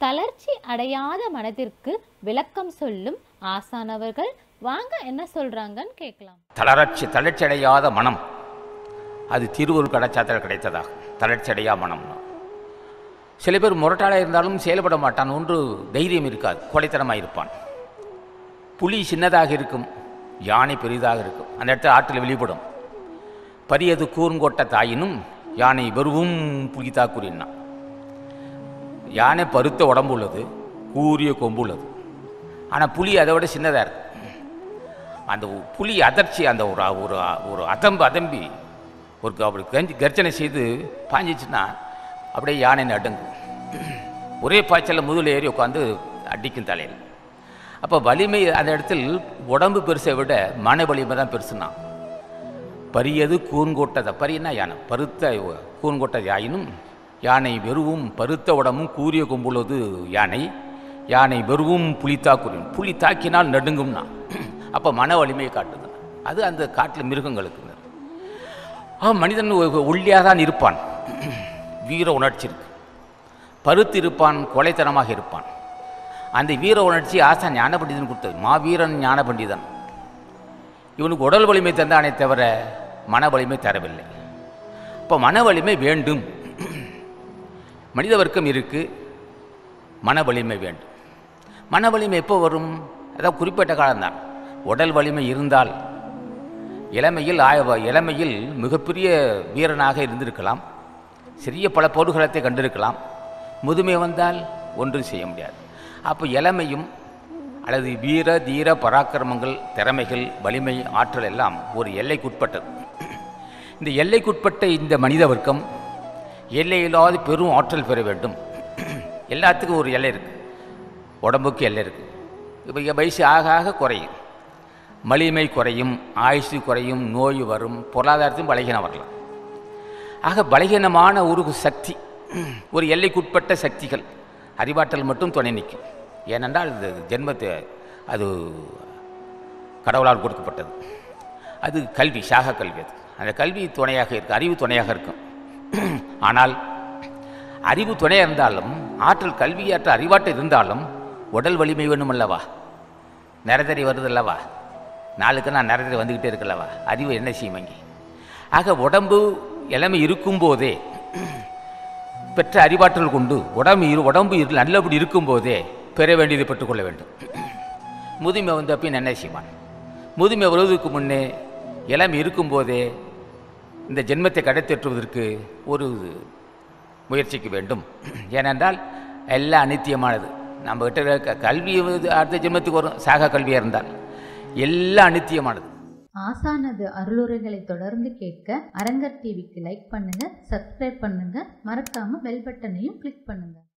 தளர்ச்சி அடையாத மனதிற்கு விளக்கம் சொல்லும் ஆசானவர்கள் வாங்க என்ன சொல்றாங்கன்னு கேட்கலாம் தளர்ச்சி தளர்ச்சியடையாத மனம் அது திருவருள் கடைச்சாத்தல் கிடைத்ததாகும் தளர்ச்சியடையா மனம்னா சில பேர் முரட்டாளாக இருந்தாலும் செயல்பட மாட்டான் ஒன்று தைரியம் இருக்காது கொலைத்தனமாக இருப்பான் புலி சின்னதாக இருக்கும் யானை பெரிதாக இருக்கும் அந்த இடத்துல ஆற்றில் வெளிப்படும் பரியது கூர்ங்கொட்ட தாயினும் யானை வெறுவும் புலிதா கூறினான் யானை பருத்த உடம்பு உள்ளது கூரிய கொம்பு உள்ளது ஆனால் புலி அதை விட சின்னதாக இருக்கு அந்த புலி அதிர்ச்சி அந்த ஒரு ஒரு ஒரு அதம்பு அதம்பி ஒரு அப்படி கஞ்சி கர்ஜனை செய்து பாஞ்சிச்சுன்னா அப்படியே யானை நடுங்கும் ஒரே பாய்ச்சலில் முதுகில் ஏறி உட்காந்து அடிக்கும் தலையில் அப்போ வலிமை அந்த இடத்தில் உடம்பு பெருசை விட மன வலிமை தான் பெருசுனா பரியது கூர்ங்கோட்டத பரியனா யானை பருத்த கூர்ங்கோட்ட யாயினும் யானை வெறுவும் பருத்த உடம்பும் கூரிய கொம்புள்ளது யானை யானை வெறுவும் புலி தாக்குறின் புலி தாக்கினால் நடுங்கும்னா அப்போ மன வலிமையை காட்டுது அது அந்த காட்டில் மிருகங்களுக்கு ஆ மனிதன் ஒல்லியாக தான் இருப்பான் வீர உணர்ச்சி இருக்கு பருத்து இருப்பான் கொலைத்தனமாக இருப்பான் அந்த வீர உணர்ச்சி ஆசா ஞான பண்டிதன் கொடுத்தது மாவீரன் ஞான பண்டிதன் இவனுக்கு உடல் வலிமை தந்தானே தவிர மன வலிமை தரவில்லை இப்போ மன வலிமை வேண்டும் மனித வர்க்கம் இருக்கு மன வலிமை வேண்டும் மன வலிமை எப்போ வரும் அதாவது குறிப்பிட்ட காலம்தான் உடல் வலிமை இருந்தால் இளமையில் ஆய இளமையில் மிகப்பெரிய வீரனாக இருந்திருக்கலாம் சிறிய பல போர்க்களத்தை கண்டிருக்கலாம் முதுமை வந்தால் ஒன்றும் செய்ய முடியாது அப்போ இளமையும் அல்லது வீர தீர பராக்கிரமங்கள் திறமைகள் வலிமை ஆற்றல் எல்லாம் ஒரு எல்லைக்குட்பட்டது இந்த எல்லைக்குட்பட்ட இந்த மனித வர்க்கம் எல்லையில்லாத பெரும் ஆற்றல் பெற வேண்டும் எல்லாத்துக்கும் ஒரு எல்லை இருக்குது உடம்புக்கு எல்லை இருக்குது இப்போ வயசு ஆக ஆக குறையும் மலிமை குறையும் ஆயுசு குறையும் நோய் வரும் பொருளாதாரத்தையும் பலகீனம் வரலாம் ஆக பலகீனமான ஒரு சக்தி ஒரு எல்லைக்குட்பட்ட சக்திகள் அறிவாற்றல் மட்டும் துணை நிற்கும் ஏனென்றால் இது ஜென்மத்தை அது கடவுளால் கொடுக்கப்பட்டது அது கல்வி சாக கல்வி அது அந்த கல்வி துணையாக இருக்கு அறிவு துணையாக இருக்கும் ஆனால் அறிவு துணையாக இருந்தாலும் ஆற்றல் கல்வியாற்ற அறிவாற்றல் இருந்தாலும் உடல் வலிமை வேணும் அல்லவா நிறதறி வருது அல்லவா நாளுக்கு நான் நிறதறி வந்துக்கிட்டே இருக்கல்லவா அறிவு என்ன செய்யும் அங்கே ஆக உடம்பு இளமை இருக்கும்போதே பெற்ற அறிவாற்றல் கொண்டு உடம்பு இரு உடம்பு இரு நல்லபடி இருக்கும்போதே பெற வேண்டியதை பெற்றுக்கொள்ள வேண்டும் முதுமை வந்து அப்பயும் என்ன செய்வான் முதுமை வருவதற்கு முன்னே இளமை இருக்கும்போதே இந்த ஜென்மத்தை கடைத்தேற்றுவதற்கு ஒரு முயற்சிக்க வேண்டும் ஏனென்றால் எல்லாம் அனித்தியமானது நம்ம கிட்ட இருக்க கல்வி வந்து அடுத்த ஜென்மத்துக்கு வரும் சாக கல்வியாக இருந்தால் எல்லாம் அனித்தியமானது ஆசானது அருளுரைகளை தொடர்ந்து கேட்க அரங்கர் டிவிக்கு லைக் பண்ணுங்க சப்ஸ்கிரைப் பண்ணுங்க மறக்காம பெல் பட்டனையும் கிளிக் பண்ணுங்க